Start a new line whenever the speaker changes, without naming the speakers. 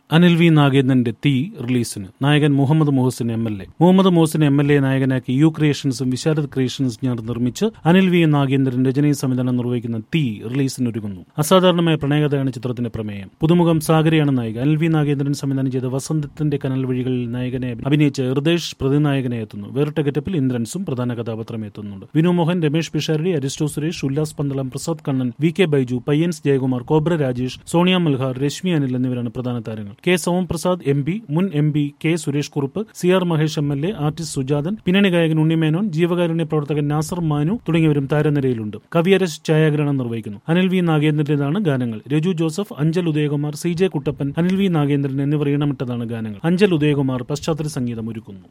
Anil V നാഗേന്ദ്രന്റെ തീ റിലീസിന് നായകൻ Muhammad Muhsin M L A Muhammad Muhsin M L A നായകനാക്കി യു ക്രിയേഷൻസും വിശാരദ് ക്രിയേഷൻസ് ചേർന്ന് നിർമ്മിച്ച് അനിൽ വി നാഗേന്ദ്രൻ രചനയും സംവിധാനം നിർവഹിക്കുന്ന തീ റിലീസിനൊരുങ്ങുന്നു അസാധാരണമായ പ്രണയകഥയാണ് ചിത്രത്തിന്റെ പ്രമേയം പുതുമുഖം സാഗരയാണ് നായിക അനിൽ വി നാഗേന്ദ്രൻ സംവിധാനം ചെയ്ത വസന്തത്തിന്റെ കനൽ വഴികളിൽ നായകനെ അഭിനയിച്ച ഹൃദേശ് പ്രതിനായകനെ എത്തുന്നു വേറിട്ട ഗെറ്റപ്പിൽ ഇന്ദ്രൻസും പ്രധാന കഥാപാത്രം എത്തുന്നുണ്ട് Vinu Mohan Ramesh Pisharody Aristo Suresh Ullas Pandalam Prasad Kannan V K Baiju Payyans Jayakumar cobra Rajesh Sonia Malhar Reshmi Anil എന്നിവരാണ് പ്രധാന താരങ്ങൾ കെ സോമപ്രസാദ് എം പി മുൻ M P K Suresh Kurup C R Mahesh M L A artist Sujathan പിന്നണി ഗായകൻ ഉണ്ണിമേനോൻ ജീവകാരുണ്യ പ്രവർത്തകൻ നാസർ മാനു തുടങ്ങിയവരും താരനിരയിലുണ്ട് കവിയരശ് ഛായാഗ്രഹണം നിർവഹിക്കുന്നു അനിൽ വി നാഗേന്ദ്രന്റേതാണ് ഗാനങ്ങൾ Raju Joseph Anchal Udayakumar C J Kuttappan Anil V Nagendran എന്നിവർ ഈണമിട്ടതാണ് ഗാനങ്ങൾ അഞ്ചൽ ഉദയകുമാർ പശ്ചാത്തല സംഗീതം ഒരുക്കുന്നു